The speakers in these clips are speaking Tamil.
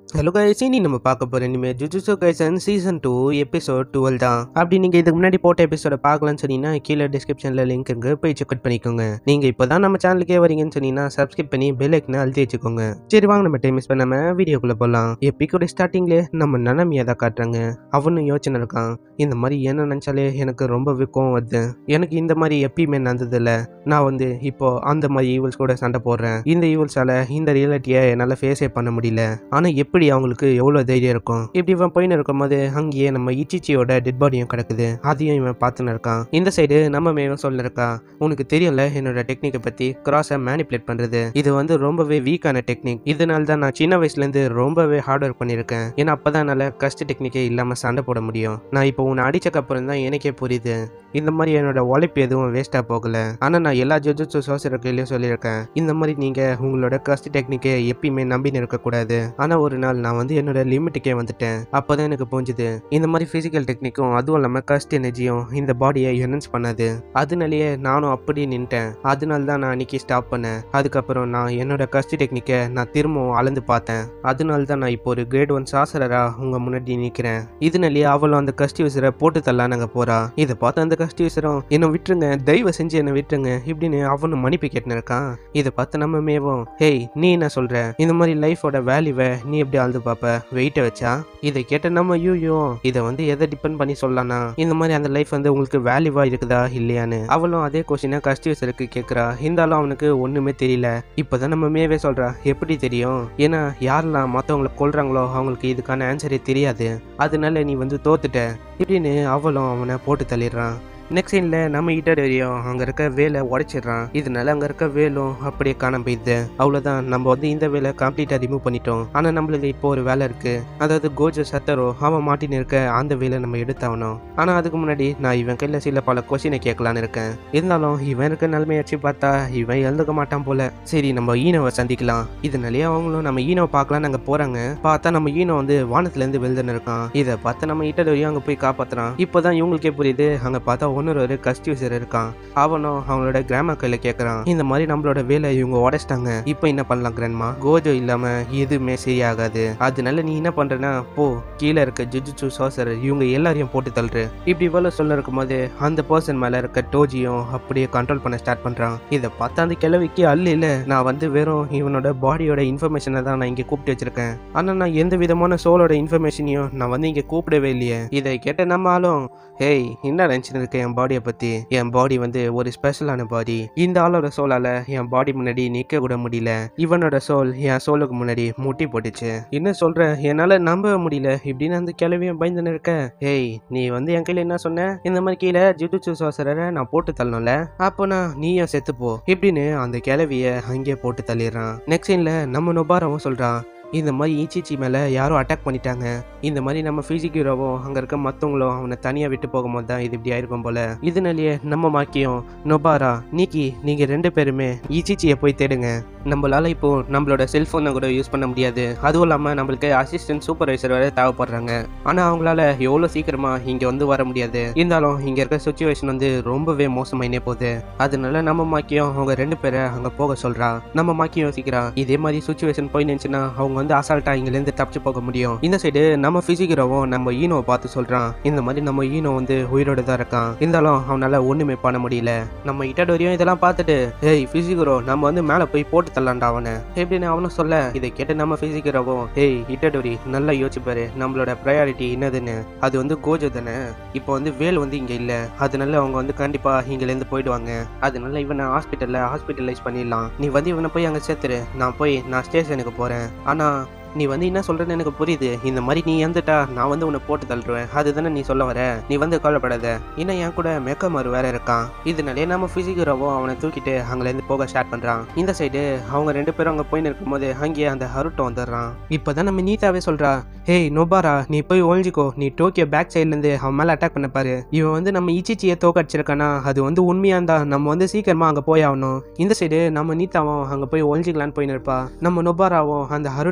ஹலோ கைஸ் இனி நம்ம பார்க்க போகிற இனிமேல் ஜுஜுசோ Kaisen season two episode twelve தான் அப்படி நீங்கள் இதுக்கு முன்னாடி போட்ட எபிசோட பார்க்கலாம்னு சொன்னீங்கன்னா கீழே டிஸ்கிரிப்ஷனில் லிங்க் இருக்கு போய் செக் அவுட் பண்ணிக்கோங்க நீங்கள் இப்போ தான் நம்ம சேனலுக்கே வரீங்கன்னு சொன்னீங்கன்னா சப்ஸ்கிரைப் பண்ணி பெல் ஐக்கனை அழுத்தி வச்சுக்கோங்க சரி வாங்க நம்ம டைம் மிஸ் பண்ணாமல் வீடியோக்குள்ளே போகலாம் எப்பிக்கோட ஸ்டார்டிங்லேயே நம்ம நனமியை தான் காட்டுறாங்க அவனும் யோசனை இருக்கான் இந்த மாதிரி என்ன நினச்சாலே எனக்கு ரொம்பவே கோவம் வருது எனக்கு இந்த மாதிரி எப்பயுமே நடந்ததில்ல நான் வந்து இப்போ அந்த மாதிரி ஈவல்ஸ் கூட சண்டை போடுறேன் இந்த ஈவல்ஸால இந்த ரியாலிட்டியை என்னால் ஃபேஸே பண்ண முடியல ஆனால் எப்படி அவங்களுக்கு எவ்வளோ தைரியம் இருக்கும் இப்படி இவன் போயின்னு இருக்கும்போது அங்கேயே நம்ம இச்சிச்சியோட டெட் பாடியும் கிடக்குது அதையும் இவன் பார்த்துன்னு இருக்கான் இந்த சைடு நம்ம மேலும் சொல்லிருக்கா உனக்கு தெரியல என்னோட டெக்னிக்கை பற்றி கிராஸை மேனிப்புலேட் பண்ணுறது இது வந்து ரொம்பவே வீக்கான டெக்னிக் இதனால தான் நான் சின்ன வயசுலேருந்து ரொம்பவே ஹார்ட் ஒர்க் பண்ணியிருக்கேன் ஏன்னா அப்போ தான் என்னால் கஷ்ட டெக்னிக்கே இல்லாமல் சண்டை போட முடியும் நான் இப்போ உன்னை அடிச்சக்கப்புறம் தான் எனக்கே புரியுது இந்த மாதிரி என்னோட உழைப்பு எதுவும் வேஸ்ட்டாக போகல ஆனால் நான் எல்லா ஜட்ஜு சோசியலையும் சொல்லியிருக்கேன் இந்த மாதிரி நீங்கள் உங்களோட கஸ்ட் டெக்னிக்கை எப்பயுமே நம்பின்னு இருக்கக்கூடாது ஆனால் ஒரு நாள் நான் வந்து என்னோட லிமிட்டுக்கே வந்துட்டேன் அப்போ தான் எனக்கு புரிஞ்சுது இந்த மாதிரி ஃபிசிக்கல் டெக்னிக்கும் அதுவும் இல்லாமல் கஸ்ட் எனர்ஜியும் இந்த பாடியை என்ஹான்ஸ் பண்ணாது அதனாலேயே நானும் அப்படி நின்ட்டேன் அதனால தான் நான் அன்னைக்கு ஸ்டாப் பண்ணேன் அதுக்கப்புறம் நான் என்னோட கஸ்ட் டெக்னிக்கை நான் திரும்பவும் அளந்து பார்த்தேன் அதனால தான் நான் இப்போ ஒரு கிரேட் ஒன் சாசரரா உங்கள் முன்னாடி நிற்கிறேன் இதனாலேயே அவளும் அந்த கஸ்ட் யூசரை போட்டு தள்ளலாம் நாங்கள் போகிறா இதை பார்த்து அந்த கஸ்ட் யூசரும் என்னை விட்டுருங்க தயவு செஞ்சு என்னை விட்டுருங்க இப்படின்னு அவனும் மன்னிப்பு கேட்டுன்னு இருக்கான் இதை பார்த்து நம்ம மேவும் ஹேய் நீ என்ன சொல்ற இந்த மாதிரி லைஃபோட வேல்யூவை நீ எப்படி ஆழ்ந்து பார்ப்ப வெயிட்டை வச்சா இதை கேட்ட நம்ம யூ இதை வந்து எதை டிபெண்ட் பண்ணி சொல்லலாம்னா இந்த மாதிரி அந்த லைஃப் வந்து உங்களுக்கு வேல்யூவா இருக்குதா இல்லையான்னு அவளும் அதே கொஸ்டினை கஸ்ட் யூசருக்கு கேட்குறா இருந்தாலும் அவனுக்கு ஒண்ணுமே தெரியல இப்போதான் நம்ம மேவே சொல்றா எப்படி தெரியும் ஏன்னா யாரெல்லாம் மற்றவங்களை கொல்றாங்களோ அவங்களுக்கு இதுக்கான ஆன்சரே தெரியாது அதனால நீ வந்து தோத்துட்ட இப்படின்னு அவளும் அவனை போட்டு தள்ளிடுறான் நெக்ஸ்ட் சீனில் நம்ம ஈட்டர் வரையும் அங்கே இருக்க வேலை உடைச்சிடுறான் இதனால அங்கே இருக்க வேலும் அப்படியே காணாம போயிடுது அவ்வளோதான் நம்ம வந்து இந்த வேலை கம்ப்ளீட்டாக ரிமூவ் பண்ணிட்டோம் ஆனால் நம்மளுக்கு இப்போ ஒரு வேலை இருக்கு அதாவது கோஜோ சத்தரோ அவன் மாட்டின்னு இருக்க அந்த வேலை நம்ம எடுத்தாகணும் ஆனால் அதுக்கு முன்னாடி நான் இவன் கையில் சில பல கொஸ்டினை கேட்கலான்னு இருக்கேன் இருந்தாலும் இவன் இருக்க நிலைமையை வச்சு பார்த்தா இவன் எழுந்துக்க மாட்டான் போல சரி நம்ம ஈனோவை சந்திக்கலாம் இதனாலேயே அவங்களும் நம்ம ஈனோவை பார்க்கலாம் நாங்கள் போகிறாங்க பார்த்தா நம்ம ஈனோ வந்து வானத்துலேருந்து வெளுதுன்னு இருக்கான் இதை பார்த்து நம்ம ஈட்டர் வரையும் அங்கே போய் காப்பாற்றுறான் இப்போதான் இவங்களுக்கே புரியுது அங்கே பார்த்தா ஒன்று ஒரு கஸ்ட் யூசர் இருக்கான் அவனும் அவங்களோட கிராம கையில கேட்கறான் இந்த மாதிரி நம்மளோட வேலை இவங்க உடைச்சிட்டாங்க இப்போ என்ன பண்ணலாம் கிராண்ட்மா கோஜோ இல்லாம எதுவுமே சரியாகாது அதனால நீ என்ன பண்றனா போ கீழே இருக்க ஜுஜுச்சு சோசர் இவங்க எல்லாரையும் போட்டு தள்ளுரு இப்படி இவ்வளவு சொல்ல இருக்கும்போது அந்த பர்சன் மேல இருக்க டோஜியும் அப்படியே கண்ட்ரோல் பண்ண ஸ்டார்ட் பண்றான் இதை பார்த்தா அந்த கிழவிக்கு அல்ல இல்ல நான் வந்து வெறும் இவனோட பாடியோட இன்ஃபர்மேஷனை தான் நான் இங்க கூப்பிட்டு வச்சிருக்கேன் ஆனா நான் எந்த விதமான சோலோட இன்ஃபர்மேஷனையும் நான் வந்து இங்க கூப்பிடவே இல்லையே இதை கேட்ட நம்ம ஆளும் ஹேய் என்ன நினச்சின்னு இருக்க என் பாடியை பற்றி என் பாடி வந்து ஒரு ஸ்பெஷலான பாடி இந்த ஆளோட சோலால் என் பாடி முன்னாடி நிற்க கூட முடியல இவனோட சோல் என் சோலுக்கு முன்னாடி முட்டி போட்டுச்சு என்ன சொல்ற என்னால் நம்ப முடியல இப்படின்னு அந்த கிளவியும் பயந்துன்னு இருக்க ஹேய் நீ வந்து என் கையில் என்ன சொன்ன இந்த மாதிரி கீழே ஜுடுச்சு சோசரரை நான் போட்டு தள்ளணும்ல அப்போ நான் நீயும் செத்துப்போ இப்படின்னு அந்த கிளவிய அங்கேயே போட்டு தள்ளிடுறான் நெக்ஸ்ட் சீனில் நம்ம நொபாரவும் சொல்கிறான் இந்த மாதிரி ஈச்சிச்சி மேலே யாரோ அட்டாக் பண்ணிட்டாங்க இந்த மாதிரி நம்ம ஃபிசிக் ஹீரோவும் அங்கே இருக்க மற்றவங்களும் அவனை தனியாக விட்டு போகும்போது தான் இது இப்படி ஆயிருக்கும் போல இதனாலேயே நம்ம மாக்கியம் நொபாரா நீக்கி நீங்கள் ரெண்டு பேருமே ஈச்சிச்சியை போய் தேடுங்க நம்மளால இப்போ நம்மளோட செல்ஃபோனை கூட யூஸ் பண்ண முடியாது அதுவும் இல்லாமல் நம்மளுக்கு அசிஸ்டன்ட் சூப்பர்வைசர் வேறு தேவைப்படுறாங்க ஆனால் அவங்களால எவ்வளோ சீக்கிரமாக இங்கே வந்து வர முடியாது இருந்தாலும் இங்கே இருக்க சுச்சுவேஷன் வந்து ரொம்பவே மோசமாயினே போகுது அதனால நம்ம மாக்கியம் அவங்க ரெண்டு பேரை அங்கே போக சொல்கிறா நம்ம மாக்கியம் யோசிக்கிறா இதே மாதிரி சுச்சுவேஷன் போய் நினச்சுன்னா அவங்க வந்து அசால்ட்டா இங்கிலேருந்து தப்பிச்சு போக முடியும் இந்த சைடு நம்ம பிசிக்கிறோவும் நம்ம ஈனோவை பார்த்து சொல்றான் இந்த மாதிரி நம்ம ஈனோ வந்து உயிரோட தான் இருக்கான் இருந்தாலும் அவனால ஒண்ணுமே பண்ண முடியல நம்ம இட்டடோரியும் இதெல்லாம் பார்த்துட்டு ஏய் பிசிக்கிறோ நம்ம வந்து மேல போய் போட்டு தள்ளாண்டா அவனை எப்படின்னு அவனும் சொல்ல இதை கேட்டு நம்ம பிசிக்கிறோவும் ஏய் இட்டடோரி நல்லா யோசிச்சு பாரு நம்மளோட ப்ரையாரிட்டி என்னதுன்னு அது வந்து கோஜோ தானே இப்போ வந்து வேல் வந்து இங்க இல்ல அதனால அவங்க வந்து கண்டிப்பா இங்கிலேருந்து போயிடுவாங்க அதனால இவனை ஹாஸ்பிட்டல்ல ஹாஸ்பிட்டலைஸ் பண்ணிடலாம் நீ வந்து இவனை போய் அங்க சேர்த்துரு நான் போய் நான் ஸ்டேஷனுக்கு போறேன் ஆனா நீ வந்து என்ன சொல்றேன்னு எனக்கு புரியுது இந்த மாதிரி நீ இறந்துட்டா நான் வந்து உன்னை போட்டு தள்ளுவேன் அதுதானே நீ சொல்ல வர நீ வந்து கவலைப்படாத இன்னும் என் கூட மெக்கமாரு வேற இருக்கான் இதனாலே நம்ம பிசிக்கிறவோ அவனை தூக்கிட்டு அங்கேருந்து போக ஸ்டார்ட் பண்றான் இந்த சைடு அவங்க ரெண்டு பேரும் அங்கே போயின்னு இருக்கும்போது அங்கேயே அந்த ஹருட்டோ வந்துடுறான் இப்போதான் நம்ம நீதாவே சொல்றா ஹேய் நோபாரா நீ போய் ஒழிஞ்சிக்கோ நீ டோக்கியோ பேக் சைட்லேருந்து அவன் மேலே அட்டாக் பண்ண பாரு இவன் வந்து நம்ம இச்சிச்சியை தோக்கடிச்சிருக்கானா அது வந்து உண்மையா இருந்தா நம்ம வந்து சீக்கிரமா அங்கே போய் ஆகணும் இந்த சைடு நம்ம நீதாவும் அங்கே போய் ஒழிஞ்சிக்கலான்னு போயின்னு இருப்பா நம்ம நொபாராவும் அந்த ஹருட்டா மேலே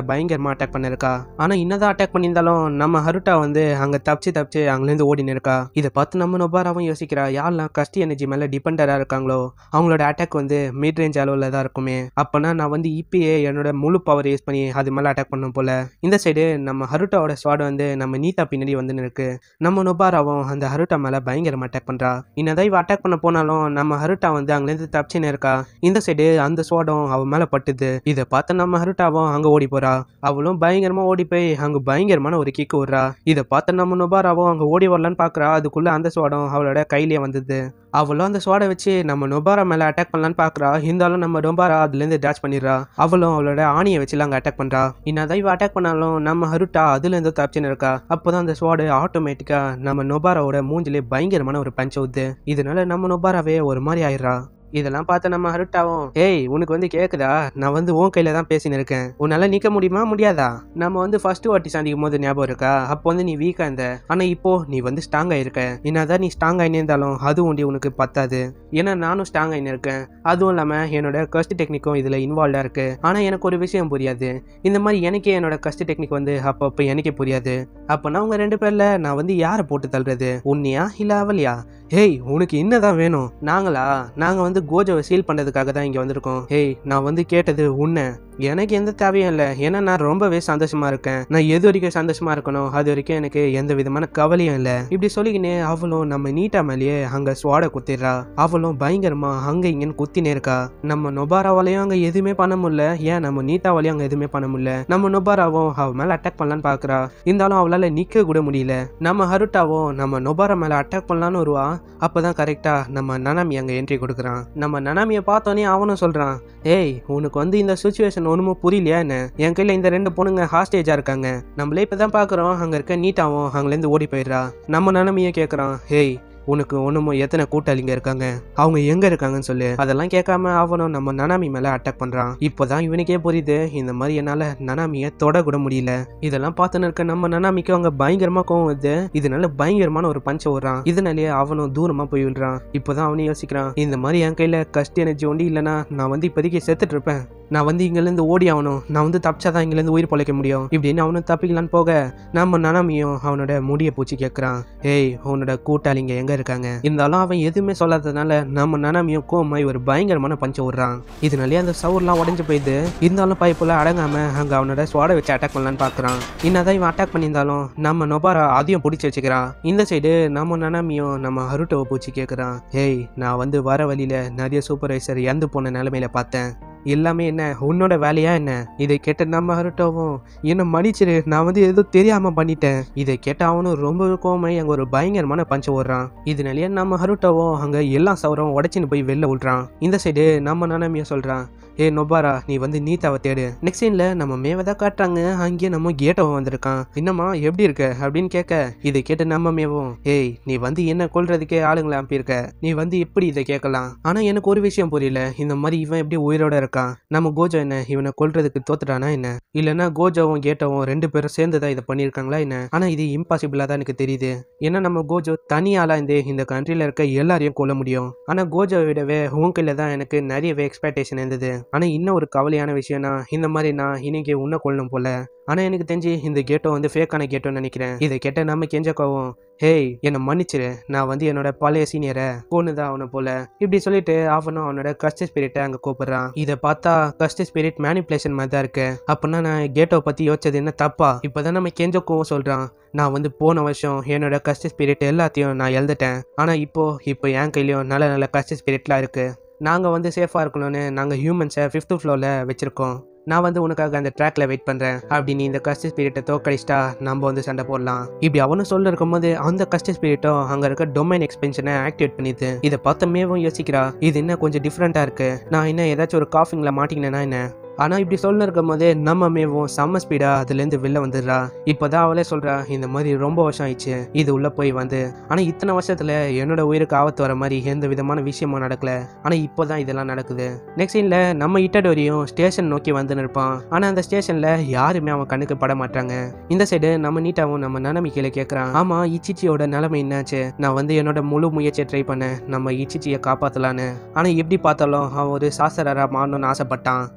பயங்கரமா அட்டாக் பண்ணிருக்கா ஆனா என்னதான் அட்டாக் பண்ணியிருந்தாலும் நம்ம ஹருட்டா வந்து அங்க தப்பிச்சு தப்பிச்சு அங்கிலேருந்து ஓடினு இருக்கா இதை பார்த்து நம்ம நொபாராவும் யோசிக்கிறா யாரெல்லாம் கஸ்டி எனர்ஜி மேல டிபெண்டரா இருக்காங்களோ அவங்களோட அட்டாக் வந்து மிட் ரேஞ்ச் அளவில் தான் இருக்குமே அப்பனா நான் வந்து இப்பயே என்னோட முழு பவர் யூஸ் பண்ணி அது மேல அட்டாக் பண்ணும் போல இந்த சைடு நம்ம ஹருட்டாவோட ஸ்வாட் வந்து நம்ம நீதா பின்னாடி வந்து இருக்கு நம்ம நொபாராவும் அந்த ஹருட்டா மேல பயங்கரமா அட்டாக் பண்றா இன்னதான் இவ அட்டாக் பண்ண போனாலும் நம்ம ஹருட்டா வந்து அங்கிலேருந்து தப்பிச்சுன்னு இருக்கா இந்த சைடு அந்த ஸ்வாடும் அவ மேல பட்டுது இதை பார்த்து நம்ம ஹருட்டாவும் அங்க ஓடி போறா அவளும் பயங்கரமா ஓடி போய் அங்க பயங்கரமான ஒரு கிக்கு விடுறா இதை பார்த்து நம்ம நொபாராவும் அங்க ஓடி வரலான்னு பாக்குறா அதுக்குள்ள அந்த ஸ்வாடம் அவளோட கையிலேயே வந்தது அவளும் அந்த ஸ்வாடை வச்சு நம்ம நொபாரா மேல அட்டாக் பண்ணலான்னு பாக்குறா இருந்தாலும் நம்ம நொபாரா அதுல இருந்து டேச் பண்ணிடுறா அவளும் அவளோட ஆணியை வச்சு அங்க அட்டாக் பண்றா இன்னதான் இவ அட்டாக் பண்ணாலும் நம்ம ஹருட்டா அதுல இருந்து தப்பிச்சுன்னு இருக்கா அப்போதான் அந்த ஸ்வாடு ஆட்டோமேட்டிக்கா நம்ம நொபாராவோட மூஞ்சிலே பயங்கரமான ஒரு பஞ்ச் ஊத்து இதனால நம்ம நொபாராவே ஒரு மாதிரி ஆயிடுறா இதெல்லாம் பார்த்து நம்ம ஹருட்டாவும் ஏய் உனக்கு வந்து கேக்குதா நான் வந்து உன் கையில தான் பேசின்னு இருக்கேன் உன்னால நிக்க முடியுமா முடியாதா நம்ம வந்து ஃபர்ஸ்ட் வாட்டி சந்திக்கும் போது ஞாபகம் இருக்கா அப்போ வந்து நீ வீக்கா இருந்த ஆனா இப்போ நீ வந்து ஸ்ட்ராங் ஆயிருக்க என்னதான் நீ ஸ்ட்ராங் ஆயிருந்தாலும் அது ஒண்டி உனக்கு பத்தாது ஏன்னா நானும் ஸ்ட்ராங் ஆயின்னு இருக்கேன் அதுவும் இல்லாம என்னோட கஸ்ட் டெக்னிக்கும் இதுல இன்வால்வ்டா இருக்கு ஆனா எனக்கு ஒரு விஷயம் புரியாது இந்த மாதிரி எனக்கே என்னோட கஸ்ட் டெக்னிக் வந்து அப்பப்போ எனக்கே புரியாது அப்பனா உங்க ரெண்டு பேர்ல நான் வந்து யாரை போட்டு தள்ளுறது உன்னையா இல்ல அவளையா ஹேய் உனக்கு என்னதான் வேணும் நாங்களா நாங்க வந்து கோஜோவை சீல் பண்றதுக்காக தான் இங்க வந்திருக்கோம் ஹேய் நான் வந்து கேட்டது உன்னை எனக்கு எந்த தேவையும் இல்லை ஏன்னா நான் ரொம்பவே சந்தோஷமா இருக்கேன் நான் எது வரைக்கும் சந்தோஷமா இருக்கணும் அது வரைக்கும் எனக்கு எந்த விதமான கவலையும் இல்லை இப்படி சொல்லிக்கினே அவளும் நம்ம நீட்டா மேலேயே அங்க சுவாட குத்திடுறா அவளும் பயங்கரமா அங்க இங்கன்னு குத்தினே இருக்கா நம்ம நொபாராவாலையும் அங்க எதுவுமே பண்ண முடியல ஏன் நம்ம நீட்டாவாலையும் அங்க எதுவுமே பண்ண முடியல நம்ம நொபாராவும் அவ மேல அட்டாக் பண்ணலான்னு பாக்குறா இருந்தாலும் அவளால நிக்க கூட முடியல நம்ம ஹருட்டாவும் நம்ம நொபாரா மேல அட்டாக் பண்ணலான்னு வருவா அப்பதான் கரெக்டா நம்ம நனாமி அங்க என்ட்ரி கொடுக்குறான் நம்ம நனாமியை பார்த்தோன்னே அவனும் சொல்றான் ஏய் உனக்கு வந்து இந்த சுச்சுவேஷன் ஒண்ணுமோ புரியலையா என்ன என் கையில இந்த ரெண்டு பொண்ணுங்க ஹாஸ்டேஜா இருக்காங்க நம்மளே இப்பதான் பாக்குறோம் அங்க இருக்க நீட்டாவும் அங்கிலேருந்து ஓடி போயிடுறா நம்ம நனமையே கேக்குறான் ஹேய் உனக்கு ஒண்ணுமோ எத்தனை கூட்டாளிங்க இருக்காங்க அவங்க எங்க இருக்காங்கன்னு சொல்லு அதெல்லாம் கேட்காம அவனும் நம்ம நனாமி மேல அட்டாக் பண்றான் இப்போதான் இவனுக்கே புரியுது இந்த மாதிரி என்னால நனாமிய தொட கூட முடியல இதெல்லாம் பார்த்துன்னு இருக்க நம்ம நனாமிக்கு அவங்க பயங்கரமா கோவம் வருது இதனால பயங்கரமான ஒரு பஞ்ச விடுறான் இதனாலேயே அவனும் தூரமா போய் விழுறான் இப்போதான் அவனும் யோசிக்கிறான் இந்த மாதிரி என் கையில கஷ்ட எனர்ஜி ஒண்டி இல்லைன்னா நான் வந்து இப்போதைக்கு செத்துட்டு இருப்பேன் நான் வந்து இங்கேருந்து ஓடி ஆகணும் நான் வந்து தப்பிச்சாதான் இங்கேருந்து உயிர் பொழைக்க முடியும் இப்படின்னு அவனும் தப்பிக்கலான்னு போக நம்ம நனமியும் அவனோட முடியை பூச்சி கேட்குறான் ஏய் உன்னோட கூட்டாளிங்க எங்க இருக்காங்க இருந்தாலும் அவன் எதுவுமே சொல்லாததுனால நம்ம நனமியும் கோமாய் ஒரு பயங்கரமான பஞ்ச விடுறான் இதனாலே அந்த சவுர்லாம் உடஞ்சு போயிடுது இருந்தாலும் பைப்புல அடங்காம அங்க அவனோட ஸ்வாட வச்சு அட்டாக் பண்ணலான்னு பாக்குறான் என்னதான் இவன் அட்டாக் பண்ணியிருந்தாலும் நம்ம நொபாரா அதையும் பிடிச்சி வச்சுக்கிறான் இந்த சைடு நம்ம நனமியும் நம்ம ஹருட்டோவை பூச்சி கேட்குறான் ஏய் நான் வந்து வர வழியில நிறைய சூப்பர்வைசர் இறந்து போன நிலைமையில பார்த்தேன் எல்லாமே என்ன உன்னோட வேலையா என்ன இதை கேட்ட நம்ம ஹருட்டோவும் என்ன மன்னிச்சிரு நான் வந்து ஏதோ தெரியாம பண்ணிட்டேன் இதை கேட்ட அவனும் ரொம்ப கோமாய் அங்க ஒரு பயங்கரமான பஞ்ச ஓடுறான் இதனாலேயே நம்ம ஹருட்டோவும் அங்க எல்லா சவரம் உடைச்சின்னு போய் வெளில விடுறான் இந்த சைடு நம்ம நனமிய சொல்றான் ஏ நொபாரா நீ வந்து நீத்தாவை தேடு நெக்ஸ்ட் சீன்ல நம்ம மேவதா காட்டுறாங்க அங்கேயே நம்ம கேட்டவன் வந்திருக்கான் என்னம்மா எப்படி இருக்க அப்படின்னு கேட்க இதை கேட்டு நம்ம மேவும் ஏய் நீ வந்து என்ன கொல்றதுக்கே ஆளுங்களை அனுப்பியிருக்க நீ வந்து எப்படி இதை கேட்கலாம் ஆனா எனக்கு ஒரு விஷயம் புரியல இந்த மாதிரி இவன் எப்படி உயிரோட இருக்கான் நம்ம கோஜோ என்ன இவனை கொல்றதுக்கு தோத்துட்டானா என்ன இல்லைன்னா கோஜோவும் கேட்டவும் ரெண்டு பேரும் சேர்ந்து தான் இதை பண்ணியிருக்காங்களா என்ன ஆனா இது இம்பாசிபிளா தான் எனக்கு தெரியுது ஏன்னா நம்ம கோஜோ தனியாளா இந்த இந்த கண்ட்ரில இருக்க எல்லாரையும் கொல்ல முடியும் ஆனா கோஜோவை விடவே உன் கையில தான் எனக்கு நிறையவே எக்ஸ்பெக்டேஷன் இருந்தது ஆனா இன்னும் ஒரு கவலையான விஷயம்னா இந்த மாதிரி நான் இன்னைக்கு உன்னை கொல்லணும் போல ஆனா எனக்கு தெரிஞ்சு இந்த கேட்டோ வந்து ஃபேக்கான கேட்டோன்னு நினைக்கிறேன் இதை கேட்ட நம்ம கெஞ்சக்கவும் ஹேய் என்னை மன்னிச்சிரு நான் வந்து என்னோட பழைய சீனியரை கொண்டுதான் அவனை போல இப்படி சொல்லிட்டு அவனும் அவனோட கஸ்ட் ஸ்பிரிட்டை அங்க கூப்பிடுறான் இதை பார்த்தா கஸ்ட் ஸ்பிரிட் மேனிப்புலேஷன் மாதிரி தான் இருக்கு அப்படின்னா நான் கேட்டோ பத்தி யோசிச்சது என்ன தப்பா இப்பதான் நம்ம கெஞ்சக்கவும் சொல்றான் நான் வந்து போன வருஷம் என்னோட கஸ்ட் ஸ்பிரிட் எல்லாத்தையும் நான் எழுதிட்டேன் ஆனா இப்போ இப்போ என் கையிலயும் நல்ல நல்ல கஸ்ட் ஸ்பிரிட்லாம் இருக்கு நாங்கள் வந்து சேஃபாக இருக்கணும்னு நாங்கள் ஹியூமன்ஸை ஃபிஃப்த்து ஃப்ளோரில் வச்சுருக்கோம் நான் வந்து உனக்காக அந்த ட்ராக்ல வெயிட் பண்றேன் அப்படி நீ இந்த கஸ்ட் ஸ்பிரிட்டை தோக்கடிச்சிட்டா நம்ம வந்து சண்டை போடலாம் இப்படி அவனும் சொல்ல இருக்கும்போது அந்த கஸ்ட் ஸ்பிரிட்டும் அங்க இருக்க டொமைன் எக்ஸ்பென்ஷனை ஆக்டிவேட் பண்ணிது இதை பார்த்த மேவும் யோசிக்கிறா இது என்ன கொஞ்சம் டிஃப்ரெண்டா இருக்கு நான் என்ன ஏதாச்சும் ஒரு காஃபிங்ல மாட்டிக்கினேன்னா என்ன ஆனா இப்படி சொல்ல இருக்கும் போதே நம்ம மேவும் செம்ம ஸ்பீடா அதுல இருந்து வெளில வந்துடுறா இப்பதான் அவளே சொல்றா இந்த மாதிரி ரொம்ப வருஷம் ஆயிடுச்சு இது உள்ள போய் வந்து ஆனா இத்தனை வருஷத்துல என்னோட உயிருக்கு ஆபத்து வர மாதிரி எந்த விதமான விஷயமும் நடக்கல ஆனா இப்போதான் இதெல்லாம் நடக்குது நெக்ஸ்ட் சீன்ல நம்ம இட்டடோரியும் ஸ்டேஷன் நோக்கி வந்து நிற்பான் ஆனா அந்த ஸ்டேஷன்ல யாருமே அவன் கண்ணுக்கு பட மாட்டாங்க இந்த சைடு நம்ம நீட்டாவும் நம்ம நனமிக்கையில கேக்குறான் ஆமா இச்சிச்சியோட நிலைமை என்னாச்சு நான் வந்து என்னோட முழு முயற்சியை ட்ரை பண்ணேன் நம்ம இச்சிச்சியை காப்பாத்தலான்னு ஆனா எப்படி பார்த்தாலும் அவன் ஒரு சாஸ்திரரா மாறணும்னு ஆசைப்பட்டான்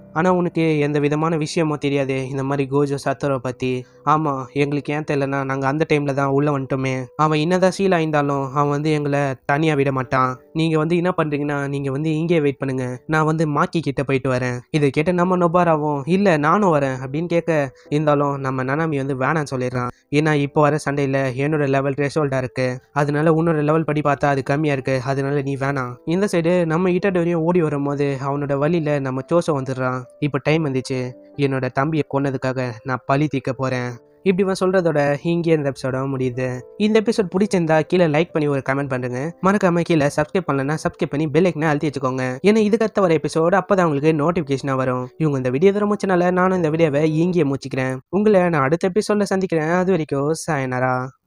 ஆனால் உனக்கு எந்த விதமான விஷயமோ தெரியாது இந்த மாதிரி கோஜோ சத்தோரை பற்றி ஆமாம் எங்களுக்கு ஏன் தெரியலனா நாங்கள் அந்த டைமில் தான் உள்ளே வந்துட்டோமே அவன் என்னதான் சீல் ஆயிருந்தாலும் அவன் வந்து எங்களை தனியாக விட மாட்டான் நீங்கள் வந்து என்ன பண்ணுறீங்கன்னா நீங்கள் வந்து இங்கே வெயிட் பண்ணுங்க நான் வந்து மாக்கி கிட்ட போயிட்டு வரேன் இதை கேட்ட நம்ம நொபாராவும் இல்லை நானும் வரேன் அப்படின்னு கேட்க இருந்தாலும் நம்ம நனாமி வந்து வேணாம்னு சொல்லிடுறான் ஏன்னா இப்போ வர சண்டையில் என்னோட லெவல் த்ரெஷோல்டாக இருக்கு அதனால உன்னோட லெவல் படி பார்த்தா அது கம்மியாக இருக்கு அதனால நீ வேணாம் இந்த சைடு நம்ம இட்ட வரையும் ஓடி வரும்போது அவனோட வழியில் நம்ம சோசம் வந்துடுறான் இப்போ டைம் வந்துச்சு என்னோட தம்பியை கொன்னதுக்காக நான் பழி தீர்க்க போகிறேன் இப்படி இவன் சொல்கிறதோட இங்கே இந்த எபிசோட முடியுது இந்த எபிசோட் பிடிச்சிருந்தா கீழே லைக் பண்ணி ஒரு கமெண்ட் பண்ணுங்க மறக்காம கீழே சப்ஸ்கிரைப் பண்ணலன்னா சப்ஸ்கிரைப் பண்ணி பெல் ஐக்கனை அழுத்தி வச்சுக்கோங்க ஏன்னா இதுக்கு அடுத்த வர எபிசோடு அப்போ தான் உங்களுக்கு நோட்டிஃபிகேஷனாக வரும் இவங்க இந்த வீடியோ தர முடிச்சனால நானும் இந்த வீடியோவை இங்கே முடிச்சுக்கிறேன் உங்களை நான் அடுத்த எபிசோடில் சந்திக்கிறேன் அது வரைக்கும் சாயனரா